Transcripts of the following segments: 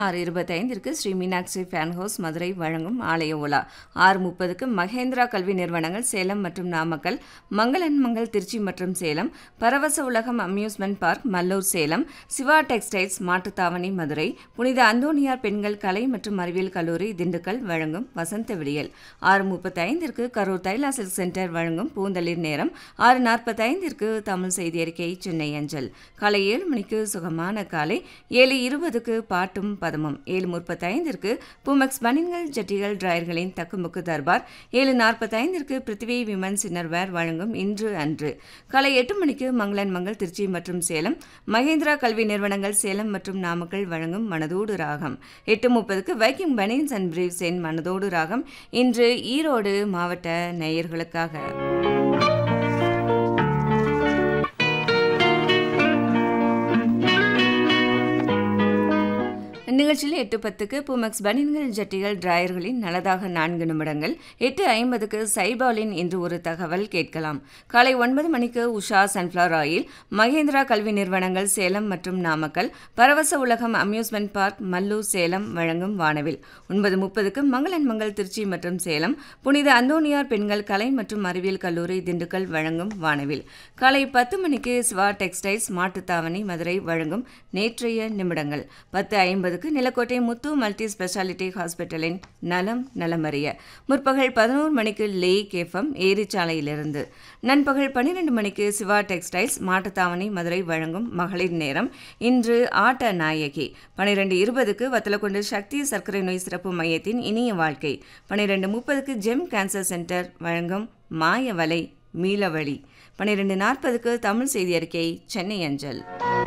ஆறு இருபத்தைந்திற்கு Shri Meenakshi fan house Madurai வழங்கும் ஆலய உலா ஆறு முப்பதுக்கு மகேந்திரா கல்வி நிறுவனங்கள் சேலம் மற்றும் நாமக்கல் மங்களன் மங்கள் திருச்சி மற்றும் சேலம் பரவச உலகம் amusement park Mallur Salem Siva textiles Mattuthavani Madurai புனித அந்தோனியார் பெண்கள் கலை மற்றும் அறிவியல் கல்லூரி திண்டுக்கல் வழங்கும் வசந்த விடியல் ஆறு முப்பத்தைந்திற்கு கரூர் தைலா சில்க் சென்டர் வழங்கும் பூந்தளிர் நேரம் ஆறு நாற்பத்தைந்திற்கு தமிழ் செய்தி அறிக்கை சென்னை அஞ்சல் காலை ஏழு மணிக்கு சுகமான காலை ஏழு இருபதுக்கு பாட்டும் பதமும் ஏழு முப்பத்தைந்திற்கு பூமெக்ஸ் பனின்கள் ஜட்டிகள் டிராயர்களின் தக்குமுக்கு தர்பார் ஏழு நாற்பத்தைந்திற்கு பிருத்திவி விமன்ஸ் இன்னர்வேர் வழங்கும் இன்று அன்று காலை எட்டு மணிக்கு மங்களன் மங்கள் திருச்சி மற்றும் சேலம் மகேந்திரா கல்வி நிறுவனங்கள் சேலம் மற்றும் நாமக்கல் வழங்கும் மனதோடு ராகம் எட்டு முப்பதுக்கு வைக்கிங் பனின்ஸ் அண்ட் பிரீவ்ஸின் மனதோடு ராகம் இன்று ஈரோடு மாவட்ட நேயர்களுக்காக நிகழ்ச்சியில் எட்டு பத்துக்கு பூமெக்ஸ் பனின்கள் ஜட்டிகள் டிராயர்களின் நல்லதாக நான்கு நிமிடங்கள் எட்டு ஐம்பதுக்கு சைபாலின் என்று ஒரு தகவல் கேட்கலாம் காலை ஒன்பது மணிக்கு உஷா சன்ஃப்ளவர் ஆயில் மகேந்திரா கல்வி நிறுவனங்கள் சேலம் மற்றும் நாமக்கல் பரவச உலகம் அம்யூஸ்மெண்ட் பார்க் மல்லூர் சேலம் வழங்கும் வானவில் ஒன்பது முப்பதுக்கு மங்களன் மங்கள் திருச்சி மற்றும் சேலம் புனித அந்தோனியார் பெண்கள் கலை மற்றும் அறிவியல் கல்லூரி திண்டுக்கல் வழங்கும் வானவில் காலை பத்து மணிக்கு சிவா டெக்ஸ்டைல்ஸ் மாட்டுத்தாவணி மதுரை வழங்கும் நேற்றைய நிமிடங்கள் பத்து ஐம்பதுக்கு நிலக்கோட்டை முத்து மல்டி ஸ்பெஷாலிட்டி ஹாஸ்பிட்டலின் நலம் நலமறிய முற்பகல் பதினோரு மணிக்கு லே கேஃபம் ஏரிச்சாலையிலிருந்து நண்பகல் பன்னிரெண்டு மணிக்கு சிவா டெக்ஸ்டைல்ஸ் மாட்டுத்தாவணி மதுரை வழங்கும் மகளிர் நேரம் இன்று ஆட்ட நாயகி பனிரெண்டு இருபதுக்கு வத்தலக்குண்டு சக்தி சர்க்கரை நோய் சிறப்பு மையத்தின் இனிய வாழ்க்கை பன்னிரெண்டு முப்பதுக்கு ஜெம் கேன்சர் சென்டர் வழங்கும் மாயவலை மீளவழி பன்னிரெண்டு நாற்பதுக்கு தமிழ் செய்தி அறிக்கை சென்னை அஞ்சல்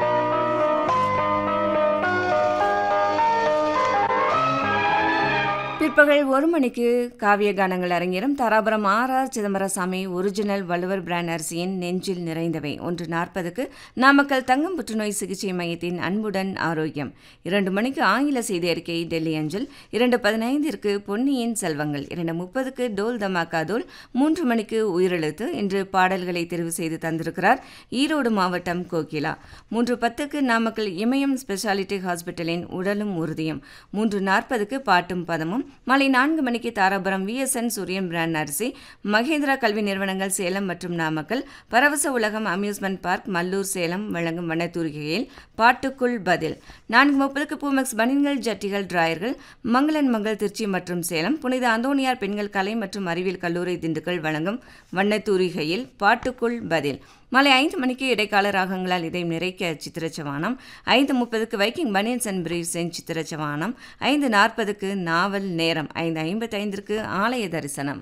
பிற்பகல் ஒரு மணிக்கு காவிய கானங்கள் அரங்கேறும் Dharapuram R R Chidambarasami original Valluvar brand அரிசியின் நெஞ்சில் நிறைந்தவை ஒன்று நாற்பதுக்கு நாமக்கல் தங்கம் புற்றுநோய் சிகிச்சை மையத்தின் அன்புடன் ஆரோக்கியம் இரண்டு மணிக்கு ஆங்கில செய்தி அறிக்கை டெல்லி அஞ்சல் இரண்டு பதினைந்திற்கு பொன்னியின் செல்வங்கள் இரண்டு முப்பதுக்கு டோல் தமாக்கா தோல் மூன்று மணிக்கு உயிரெழுத்து இன்று பாடல்களை தெரிவு செய்து தந்திருக்கிறார் ஈரோடு மாவட்டம் கோகிலா மூன்று பத்துக்கு நாமக்கல் இமயம் ஸ்பெஷாலிட்டி ஹாஸ்பிட்டலின் உடலும் உறுதியும் மூன்று நாற்பதுக்கு பாட்டும் பதமும் மாலை நான்கு மணிக்கு தாராபுரம் விஎஸ்என் சூரியன் பிராண்ட் அரிசி மகேந்திரா கல்வி நிறுவனங்கள் சேலம் மற்றும் நாமக்கல் பரவச உலகம் அம்யூஸ்மெண்ட் பார்க் மல்லூர் சேலம் வழங்கும் வண்ணத்தூரிகையில் பாட்டுக்குள் பதில் நான்கு முப்பதுக்கு பூமெக்ஸ் பனின்கள் ஜட்டிகள் டிராயர்கள் மங்களன் மங்கள் திருச்சி மற்றும் சேலம் புனித அந்தோனியார் பெண்கள் கலை மற்றும் அறிவியல் கல்லூரி திண்டுக்கல் வழங்கும் வண்ணத்தூரிகையில் பாட்டுக்குள் பதில் மாலை ஐந்து மணிக்கு இடைக்கால ராகங்களால் இதை நிறைக்க சித்திரச்சவானம் ஐந்து முப்பதுக்கு வைக்கிங் பனியன்ஸ் அண்ட் பிரீவ்ஸின் சித்திரச்சவானம் ஐந்து நாற்பதுக்கு நாவல் நேரம் ஐந்து ஐம்பத்தைந்திற்கு ஆலய தரிசனம்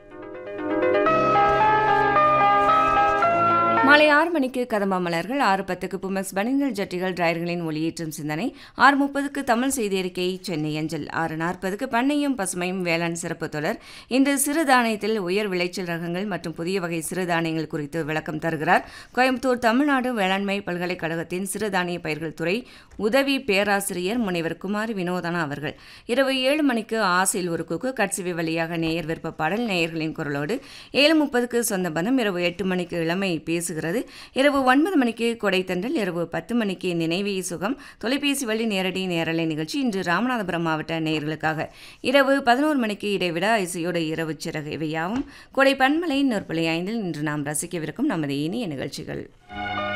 மாலை ஆறு மணிக்கு கதம்பா மலர்கள் ஆறு பத்துக்கு புமெக்ஸ் பனின்கள் ஜட்டிகள் டிராயர்களின் ஒளியேற்றும் சிந்தனை ஆறு முப்பதுக்கு தமிழ் செய்தி அறிக்கை சென்னை அஞ்சல் ஆறு நாற்பதுக்கு பண்ணையும் பசுமையும் வேளாண் சிறப்பு தொடர் இன்று சிறுதானியத்தில் உயர் விளைச்சல் ரகங்கள் மற்றும் புதிய வகை சிறுதானியங்கள் குறித்து விளக்கம் தருகிறார் கோயம்புத்தூர் தமிழ்நாடு வேளாண்மை பல்கலைக்கழகத்தின் சிறுதானிய பயிர்கள் துறை உதவி பேராசிரியர் முனைவர் குமாரி வினோதனா அவர்கள் இரவு ஏழு மணிக்கு ஆசையில் ஒரு குக்கு கட்சிவி வழியாக நேயர் விருப்ப பாடல் நேயர்களின் குரலோடு ஏழு முப்பதுக்கு சொந்த பந்தம் இரவு எட்டு மணிக்கு இளமை பேசுகிறது இரவு ஒன்பது மணிக்கு கொடைத்தன்றல் இரவு பத்து மணிக்கு நினைவே சுகம் தொலைபேசி வழி நேரடி நேரலை நிகழ்ச்சி இன்று ராமநாதபுரம் மாவட்ட நேயர்களுக்காக இரவு பதினோரு மணிக்கு இடைவிடா இசையோட இரவு சிறகு இவையாவும் கொடை பன்மலை நூற்பலை ஐந்தில் இன்று நாம் ரசிக்கவிருக்கும் நமது இனிய நிகழ்ச்சிகள்